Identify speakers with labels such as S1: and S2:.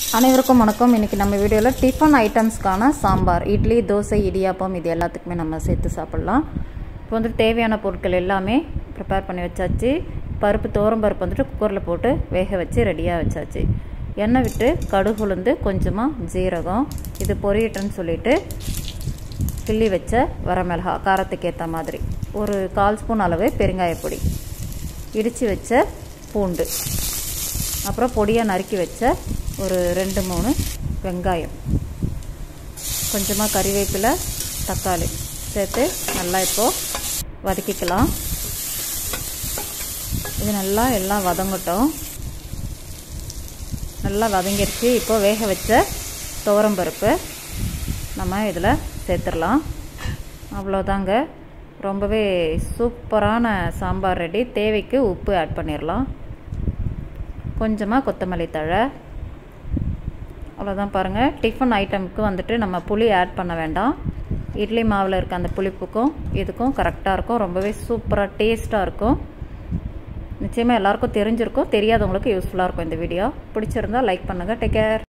S1: அனைவருக்கும் வணக்கம் இன்றைக்கி நம்ம வீடியோவில் டிஃபன் ஐட்டம்ஸ்க்கான சாம்பார் இட்லி தோசை இடியாப்பம் இது எல்லாத்துக்குமே நம்ம சேர்த்து சாப்பிட்லாம் இப்போ வந்துட்டு தேவையான பொருட்கள் எல்லாமே ப்ரிப்பேர் பண்ணி வச்சாச்சு பருப்பு தோரம் பருப்பு வந்துட்டு குக்கரில் போட்டு வேக வச்சு ரெடியாக வச்சாச்சு எண்ணெய் விட்டு கடுகு உளுந்து கொஞ்சமாக ஜீரகம் இது பொரியட்டுன்னு சொல்லிட்டு கிள்ளி வச்ச வரமிளகா காரத்துக்கு ஏற்ற மாதிரி ஒரு கால் ஸ்பூன் அளவு பெருங்காயப்பொடி இடித்து வச்ச பூண்டு அப்புறம் பொடியாக நறுக்கி வச்ச ஒரு ரெண்டு மூணு வெங்காயம் கொஞ்சமாக கறிவேப்பிலை தக்காளி சேர்த்து நல்லா இப்போது வதக்கிக்கலாம் இது நல்லா எல்லாம் வதங்கட்டும் நல்லா வதங்கிருச்சு இப்போது வேக வச்ச துவரம்பருப்பு நம்ம இதில் சேர்த்துடலாம் அவ்வளோதாங்க ரொம்பவே சூப்பரான சாம்பார் ரெடி தேவைக்கு உப்பு ஆட் பண்ணிடலாம் கொஞ்சமாக கொத்தமல்லி தழை அவ்வளோதான் பாருங்கள் டிஃபன் ஐட்டமுக்கு வந்துட்டு நம்ம புளி ஆட் பண்ண வேண்டாம் இட்லி மாவில் இருக்க அந்த புளிப்புக்கும் இதுக்கும் கரெக்டாக இருக்கும் ரொம்பவே சூப்பராக டேஸ்ட்டாக இருக்கும் நிச்சயமாக எல்லாருக்கும் தெரிஞ்சிருக்கும் தெரியாதவங்களுக்கு யூஸ்ஃபுல்லாக இருக்கும் இந்த வீடியோ பிடிச்சிருந்தா லைக் பண்ணுங்கள் டேக் கேர்